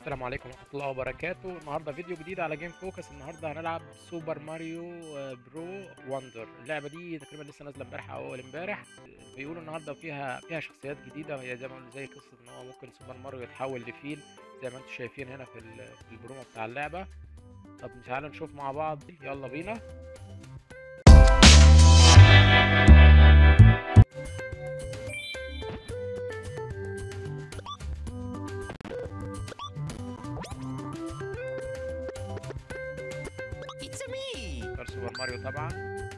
السلام عليكم ورحمة الله وبركاته النهاردة فيديو جديد على جيم فوكس النهاردة هنلعب سوبر ماريو آه، برو وندر اللعبة دي تقريبا لسه نازلة امبارح أو أول امبارح بيقولوا النهاردة فيها فيها شخصيات جديدة هي زي ما قلنا زي قصة إن هو ممكن سوبر ماريو يتحول لفيل زي ما انتم شايفين هنا في ال- في البرومو بتاع اللعبة طب تعالوا نشوف مع بعض يلا بينا It's me! اختار سوبر ماريو طبعا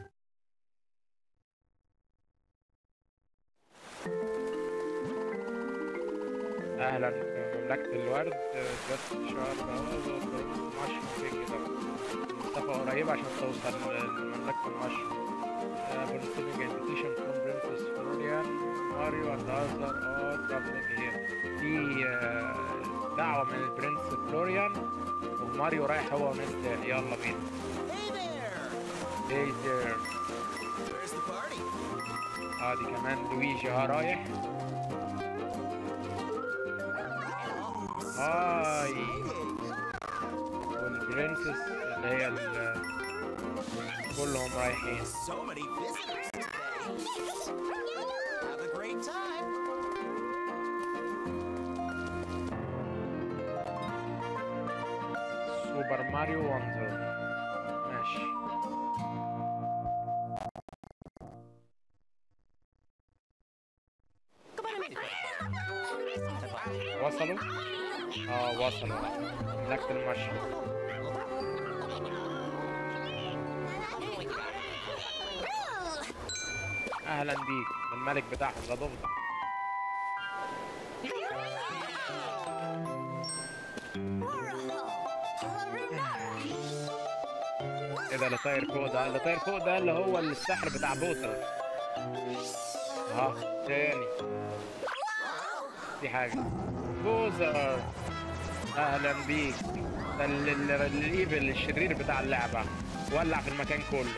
اهلا في مملكة الورد جاست شارب مشروم كده مسافة قريبة عشان توصل لمملكة المشروم for receiving invitation from Princess Florian Mario and other are traveling here في آه، دعوة من البرنس فلوريان وماريو رايح هو وناس تاني يلا بينا Hey there! Hey there Where's the party? اه دي كمان لويجي اه رايح هاي والبرنسس اللي هي ال- كلهم رايحين So many visitors today. Have a great time. سوبر ماريو وندر ماشي وصلوا اه وصلوا مملكة المشروم اهلا بيك الملك بتاعهم ده ضفدع ايه ده اللي طاير فوق ده اللي طاير فوق ده اللي هو السحر بتاع بوتر اه تاني في حاجة بوزر اهلا بيك ده ال- ال- الايفل الشرير بتاع اللعبة ولع في المكان كله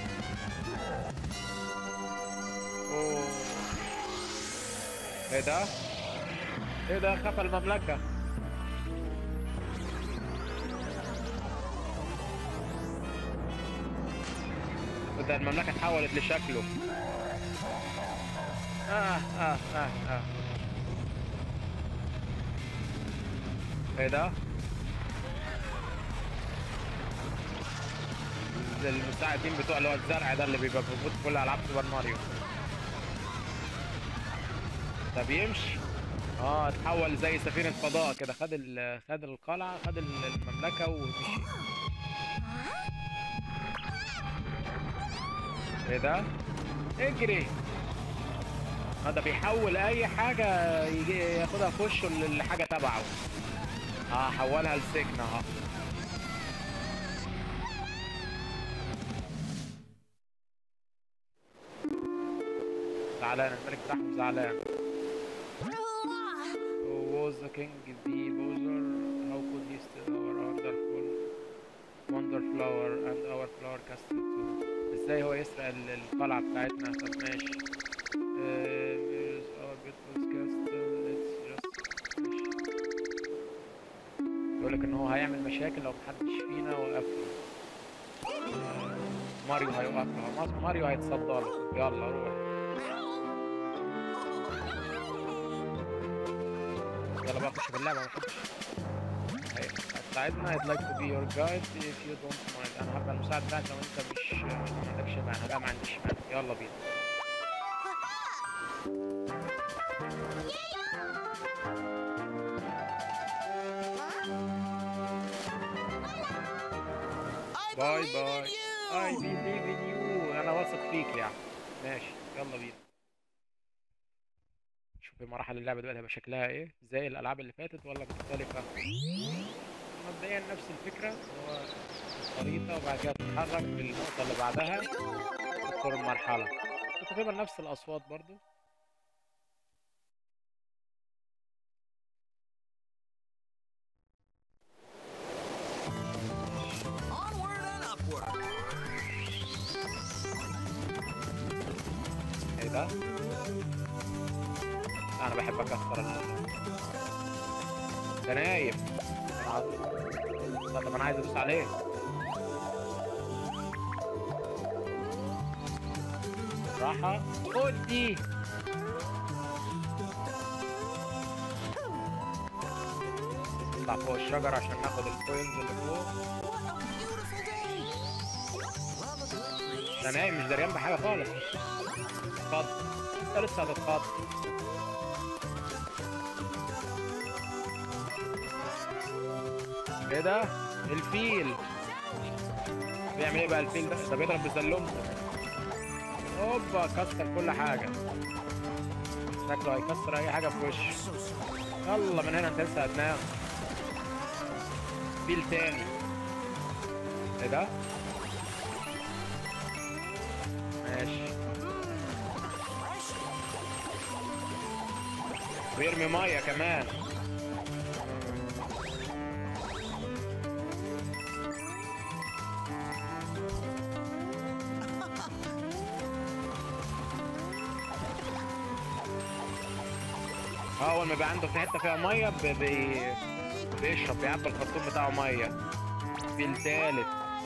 اوه ايه ده ايه ده خفى المملكة وده المملكة اتحولت لشكله آه آه آه آه ايه ده؟ زي المساعدين بتوع اللي هو الزرع ده اللي بيبقى موجود في كل العاب سوبر ماريو ده بيمشي اه اتحول زي سفينة فضاء كده خد ال خد القلعة خد ال- المملكة ومشي ايه ده؟ اجري هذا بيحول اي حاجة يجي ياخدها في وشه ل- لحاجة تبعه اه حولها لسجن اهو زعلان الملك بتاعهم زعلان Who was the king the Bowser? How could he steal our wonderful wonder flower and our flower castle too? ازاي هو يسرق ال- القلعة بتاعتنا طب ماشي Uh, where is our beautiful castle? It's just ماشي يقولك ان هو هيعمل مشاكل لو محدش فينا وقفله آه، ماريو هيوقفه ما- ماريو هيتصدى له يلا روح يلا بقى خش في اللعبة ما تحبش هي- هتساعدنا I'd like to be your guide if you don't mind انا هبقى المساعد بتاعك لو انت مش مش ما عندكش مانع لا ما عنديش مانع يلا بينا I باي believe باي in you! I believe in you انا واثق فيك يعني ماشي يلا بينا شوف مراحل اللعبة دلوقتي هيبقى شكلها ايه زي الالعاب اللي فاتت ولا مختلفة مبدئيا نفس الفكرة هو الخريطة وبعد كده تتحرك للنقطة اللي بعدها تدخل المرحلة تقريبا نفس الأصوات برضو Onward and upward! ايه ده؟ انا بحب اكسر ال- ده نايم أنا عاوز- لا طب انا عايز ادوس عليه راحة خد دي نطلع فوق الشجرة عشان ناخد الكوينز اللي فوق ده نايم مش دريان بحاجة خالص اتفضل انت لسه هتتخض ايه ده؟ الفيل بيعمل ايه بقى الفيل ده؟ ده بيضرب بسلمته اوبا كسر كل حاجة شكله هيكسر اي حاجة في وشه يلا من هنا انت لسه هتنام فيل تاني ايه ده؟ ماشي بيرمي ميه كمان اه اول ما يبقى عنده في حته فيها ميه ب- بي... بيشرب بيعبي الخرطوم بتاعه ميه في التالت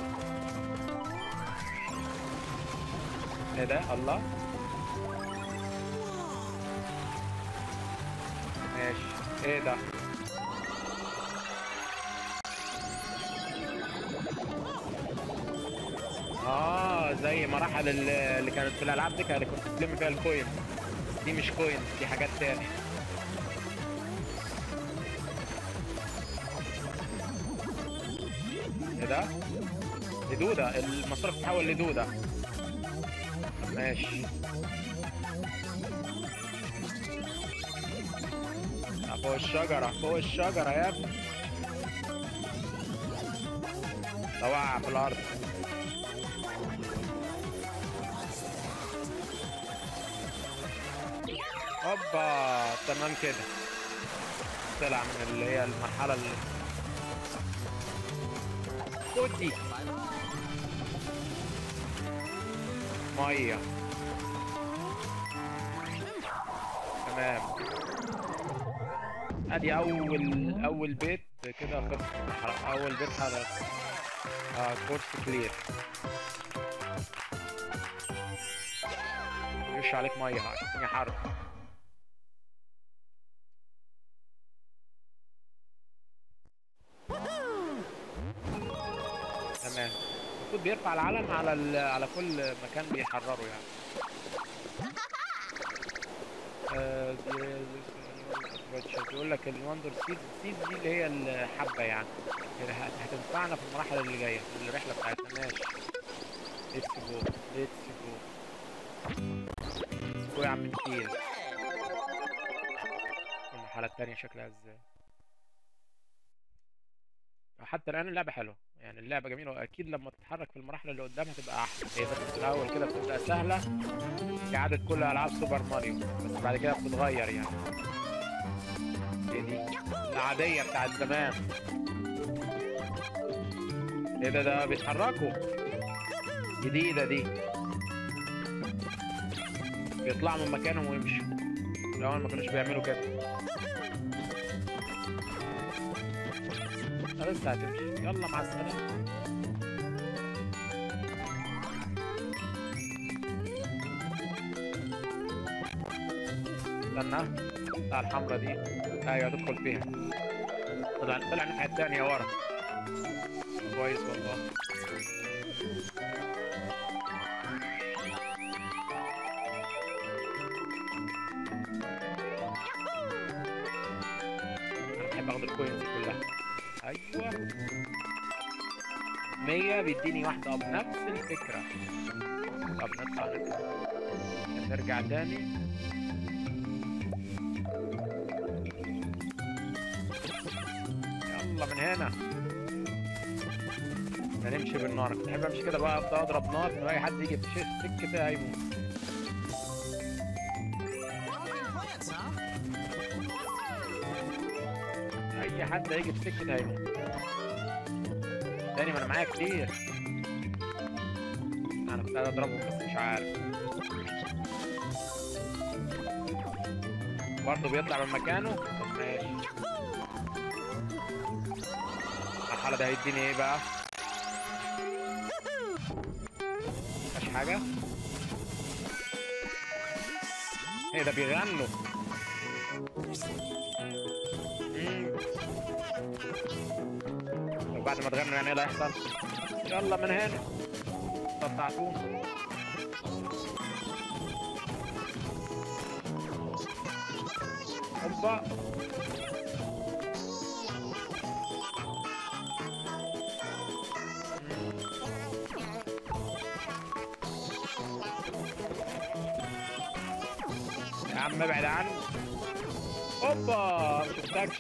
ايه ده الله ماشي ايه ده اه زي مراحل ال- اللي كانت في الالعاب دي كانت كنت بتلم فيها الكوين دي مش كوين دي حاجات تاني ايه ده؟ دي دودة المسار بتتحول لدودة طب ماشي لا، فوق الشجرة فوق الشجرة يا ابني ده وقع في الأرض هوبا تمام كده طلع من اللي هي المرحلة اللي خد دي مية تمام ادي اول اول بيت كده خلص المرحلة. اول بيت هذا اه كورس كلير يش عليك ميه عشان حرب تمام المفروض بيرفع العلم على ال... على كل مكان بيحرره يعني آه، دي- دي- بيقول لك الوندر سيد سيد دي اللي هي الحبه يعني اللي هت- هتنفعنا في المراحل اللي جايه في الرحله بتاعتنا ماشي ليتس جو ليتس جو ليتس جو يا عم الفيل المرحله التانيه شكلها ازاي حتى الان اللعبه حلوه يعني اللعبه جميله واكيد لما تتحرك في المراحل اللي قدام هتبقى احسن هي بس في الاول كده بتبقى سهله كعاده كل العاب سوبر ماريو بس بعد كده بتتغير يعني ايه دي العاديه بتاعت زمان ايه ده ده بيتحركوا جديده دي بيطلعوا من مكانهم ويمشوا الاول ما كانوش بيعملوا كده لسه هتمشي يلا مع السلامة استنى بتاع الحمرا دي ايوه تدخل فيها طلع طلع الناحية التانية ورا كويس والله انا بحب اخد الكوينز كلها ايوه 100 بيديني واحدة اب نفس الفكرة طب نطلع نطلع نرجع تاني يلا من هنا هنمشي بالنار كنت بحب امشي كده بقى ابدا اضرب نار من اي حد يجي في ش- سكة هيموت Developing plants, huh? اي حد هيجي في سكة هيموت تاني ما انا معايا كتير انا كنت قاعد اضربهم بس مش عارف برضه بيطلع من مكانه طب ماشي المرحله ده هيديني ايه بقى مفيش حاجه ايه ده بيغنوا مم. طب بعد ما تغنوا يعني ايه اللي هيحصل يلا من هنا قطعتونا هوبا يا عم ابعد عني هوبا مشفتكش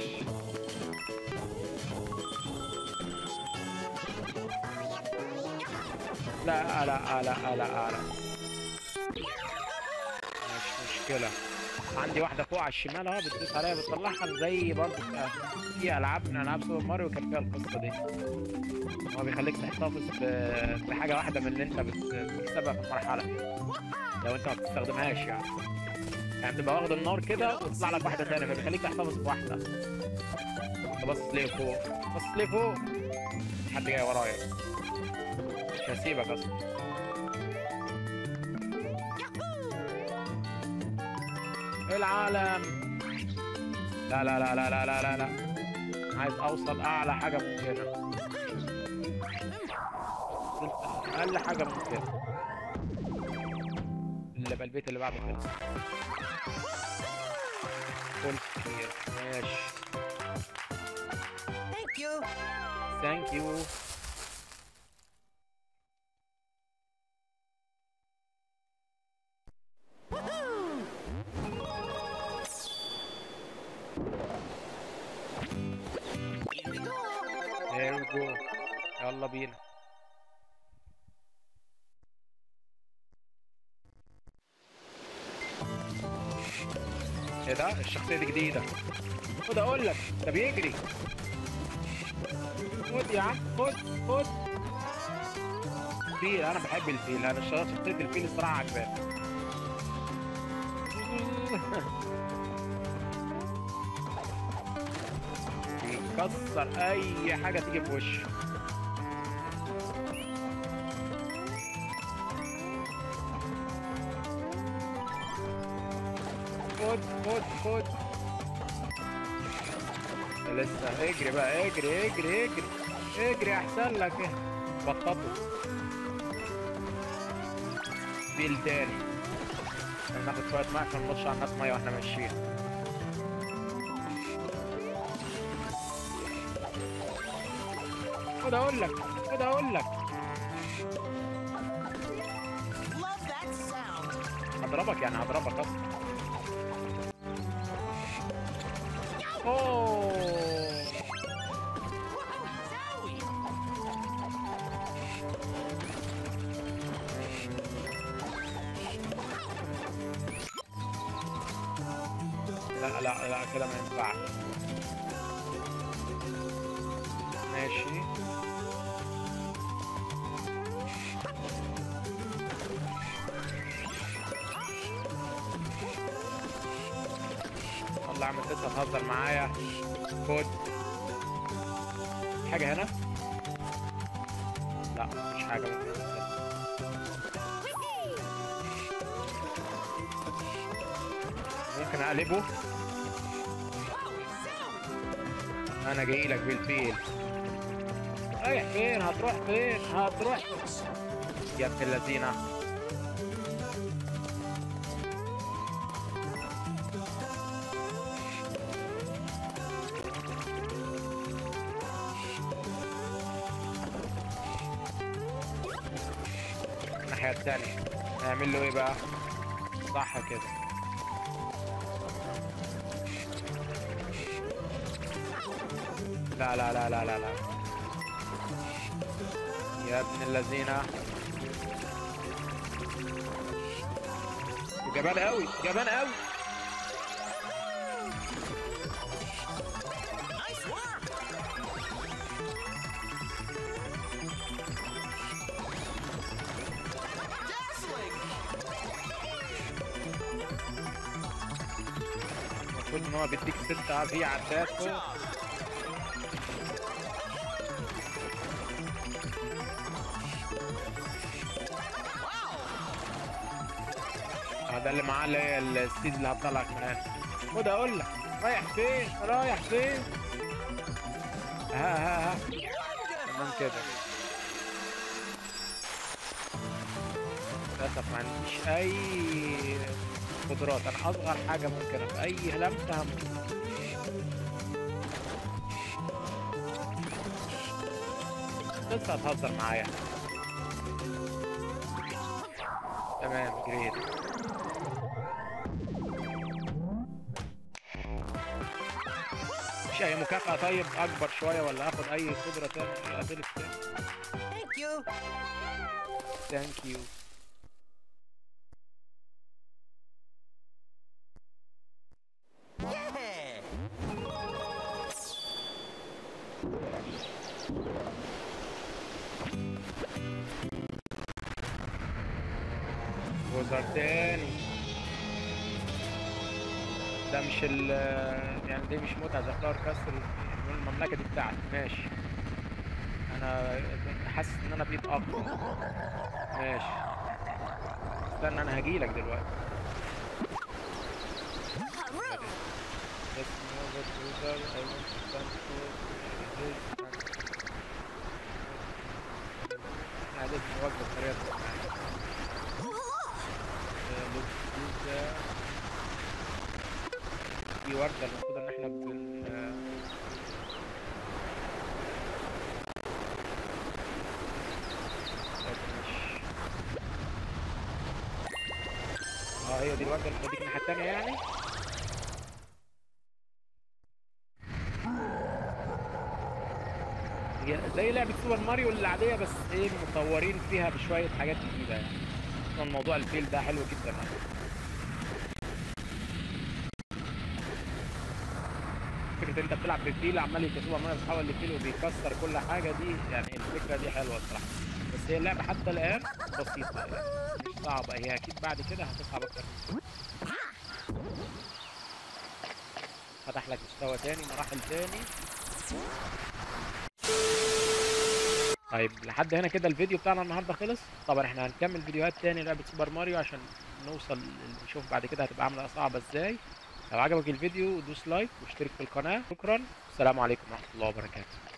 لا لا لا لا لا مش مشكلة عندي واحدة فوق على الشمال اهو بتدوس عليها بتطلعها زي برضه في- في ألعاب من ألعاب سوبر ماريو كان فيها القصة دي هو بيخليك تحتفظ ب- بحاجة واحدة من اللي أنت بت- بتكسبها في المرحلة لو أنت ما بتستخدمهاش يعني يعني تبقى واخد النار كده وتطلع لك واحدة تانية فبيخليك تحتفظ بواحدة أنت باصص ليه فوق باصص ليه فوق حد جاي ورايا مش هسيبك أصلا العالم لا لا لا لا لا لا لا لا عايز اوصل اعلى حاجه ممكنه وصلت اقل حاجه ممكنه اللي بقى البيت اللي بعده كده فول كتير ماشي Thank you. ثانك يو Here we go. There we go يلا بينا ايه ده الشخصية دي جديدة خد اقول لك ده بيجري خد يا عم خد خد فيل انا بحب الفيل انا شخصية الفيل الصراحة عجباني بيكسر اي حاجة تيجي في وشه خد خد خد لسه اجري بقى اجري اجري اجري اجري احسن لك بططه فيل تاني ناخد شوية ماء عشان نرش على الناس مية واحنا ماشيين خد اقول لك خد اقول لك Love that sound. هضربك يعني هضربك اصلا اوه Zowie. لا لا لا كده ما ينفعش ماشي والله عم لسه تهزر معايا خد حاجة هنا؟ لا مش حاجة ممكن تنزل. ممكن اقلبه انا جاي لك بالفيل رايح فين هتروح فين هتروح يا ابن اللذينه الناحية التانية نعمل له ايه بقى؟ صح كده لا لا لا لا لا لا يا ابن الذين جبان قوي جبان قوي Nice work. Dazzling. المفروض ان هو بيديك ست في عدات Job. ده اللي معاه اللي هي السيد اللي هتطلعك من هنا خد اقول لك رايح فين رايح فين ها ها ها تمام كده للاسف ما عنديش اي قدرات انا اصغر حاجه ممكن في اي لمسه هموت لسه هتهزر معايا تمام جريت مش اي مكافأة طيب اكبر شوية ولا اخد اي قدرة تاني ابيلتي تاني Thank you. ثانك يو Yeah. وزر تاني ده مش ال يعني دي مش متعة زي فلاور كاستل المملكة دي بتاعتي ماشي انا حاسس ان انا بقيت اقوى ماشي استنى انا هجيلك دلوقتي Let's move it closer. I want to stand for this and- احنا لازم نوجه الطريقة للجزء في وردة المفروض ان احنا بن طيب ماشي. اه هي دي الوردة اللي بتوديك الناحية التانية يعني هي زي لعبة سوبر ماريو العادية بس ايه مطورين فيها بشوية حاجات جديدة يعني اصلا موضوع الفيل ده حلو جدا يعني. فكرة انت بتلعب بفيل عمال يكسبها مرة بتحول لفيل وبيكسر كل حاجة دي يعني الفكرة دي حلوة الصراحة بس هي اللعبة حتى الآن بسيطة يعني مش صعبة هي أكيد بعد كده هتصعب أكتر من كده. فتح لك مستوى تاني مراحل تاني طيب لحد هنا كده الفيديو بتاعنا النهارده خلص طبعا احنا هنكمل فيديوهات تاني لعبة سوبر ماريو عشان نوصل نشوف بعد كده هتبقى عاملة صعبة ازاي لو عجبك الفيديو دوس لايك واشترك في القناة شكرا السلام عليكم ورحمة الله وبركاته